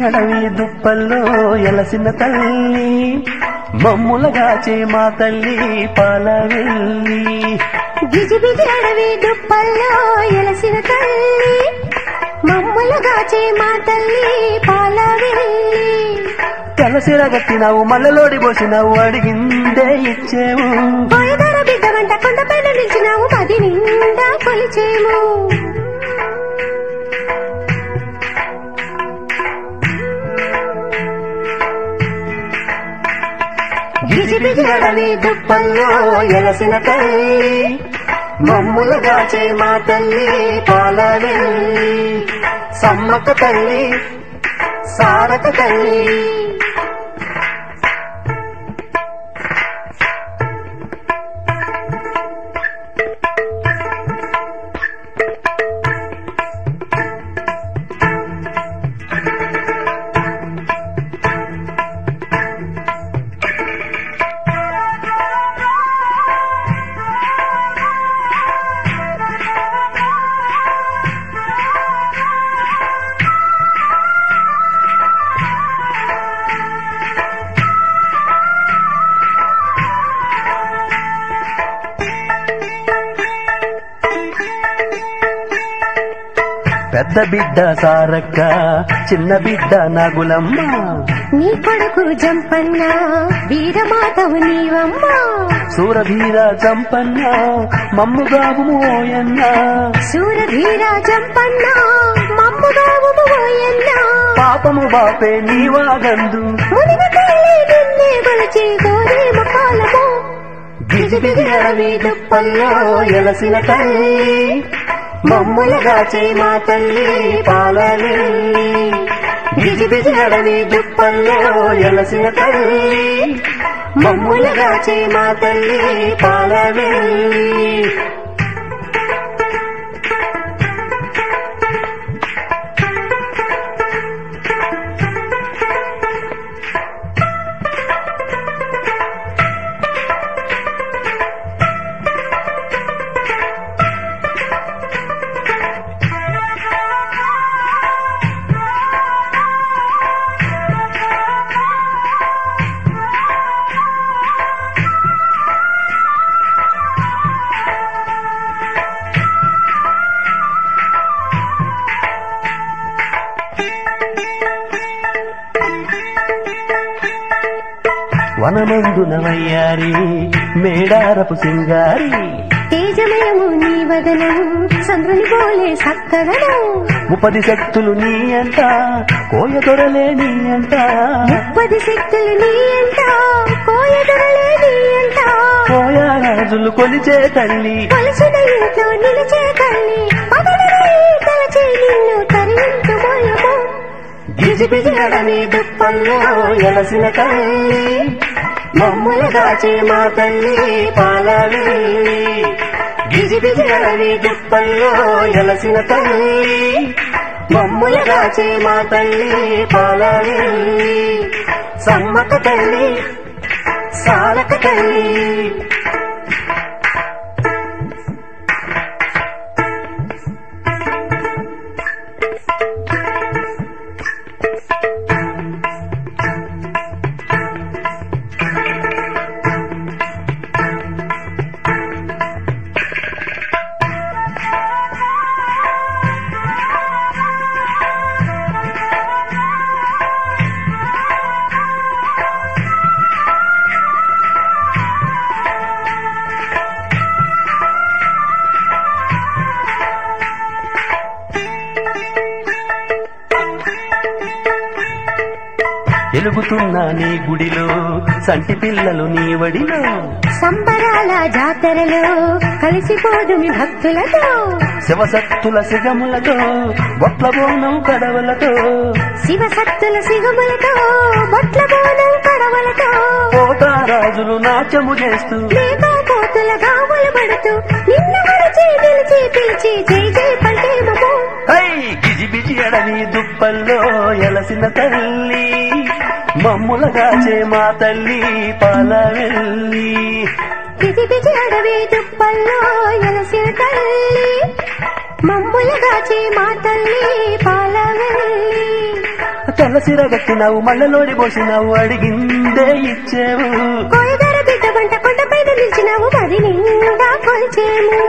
అడవి దుప్పల్లో ఎలసిన తల్లి మమ్ములగాచే మా తల్లి పాలవెల్లి గిజిబిజి అడవి దుప్పల్లో ఎలసిన తల్లి మమ్ములుగాచే మా తల్లి పాలవెల్లి తెలసిరగట్టినావు మల్లలోడి పోసినావు అడిగిందే ఇచ్చేవు పోయదర బిడ్డ వంట కొండపైన నిలిచినావు పది నిండా కొలిచేము గిజిబిజి అడవి దుప్పల్లో ఎలసిన తల్లి మమ్ములగాచే మా తల్లి పాలవెల్లి సమ్మక్క తల్లి సారక తల్లి పెద్ద బిడ్డ సారక్క చిన్న బిడ్డ నాగులమ్మ నీ కొడుకు జంపన్న వీరమాతవు నీవమ్మ సూరధీర చంపన్న మమ్ముగాము ఓయన్న శూరధీర జంపన్న మమ్ముగావు పోయన్న పాపము బాపే నీవాగందు మునిగ తల్లి నిన్నే కొలిచి గోరే మకాలము గిజిబిజి అడవి దుప్పల్లో ఎలసిన తల్లి మమ్ములగాచే మా తల్లి పాలవెల్లి గిజిబిజి అడవి దుప్పల్లో ఎలసిన తల్లి మమ్ములగాచే మా తల్లి పాలవెల్లి వనమందున వయ్యారి మేడారపు సింగారి తేజమయము నీ వదనం చంద్రుని పోలే సక్కదనం ముపది శక్తులు నీ అంట కోయ దొరలే నీ అంట ముప్పది శక్తులు నీ అంట కోయదొరలే నీ అంట కోయా రాజులు కొలిచే తల్లి కొలిసిన ఇంట్లో నిలిచే తల్లి పదలనే తలచే నిన్ను తరించు మోయము గిజిబిజి అడవి దుప్పల్లో ఎలసిన తల్లి మమ్ముల దాచే మా తల్లి పాలవెల్లి గిజిబిజి అడవి దుప్పల్లో ఎలసిన తల్లి మమ్ముల దాచే మా తల్లి పాలవెల్లి సమ్మక తల్లి సారక తల్లి ఎలుగుతున్న నీ గుడిలో సంటి పిల్లలు నీ వడిలో సంబరాల జాతరలో కలిసిపోదుమి భక్తులతో శివసత్తుల సిగములతో బొట్ల బోనం కడవలతో శివసత్తుల సిగములతో బొట్ల బోనం కడవలతో కోటారాజులు నాట్యము చేస్తూ లేకా కోతుల గావులు పడుతూ నిన్ను మరచి నిలిచి పిలిచి జై జై పల్టేమము హై గిజిబిజి అడవి దుప్పల్లో ఎలసిన తల్లి మమ్ములగాచే మా తల్లి పాలవెల్లి పిచి పిచి అడవి దుప్పల్లో ఎలసిన తల్లి మమ్ములగాచి మా తల్లి పాలవెల్లి తెల్లసిర గట్టినావు మళ్ళలోడి పోసినావు అడిగిందే ఇచ్చేవు కోయగార బిడ్డ వంట కొండపైన నిలిచినావు మరి నిండా కొల్చేము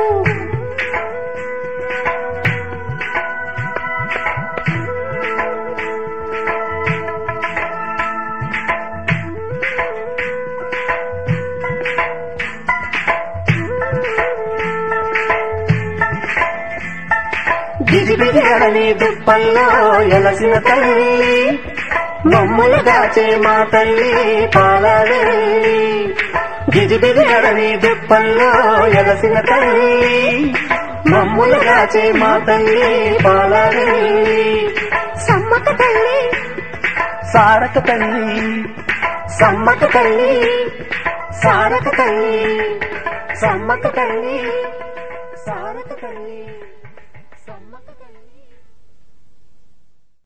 గిజిబిజి అడవి దుప్పల్లో ఎలసిన తల్లి మమ్ములు దాచే మా తల్లి పాలవెల్లి గిజిబిజి అడవి దుప్పల్లో ఎలసిన తల్లి మమ్ములు దాచే మా తల్లి పాలవెల్లి సమ్మక తల్లి సారక తల్లి సమ్మక తల్లి సారక తల్లి సమ్మక తల్లి సారక తల్లి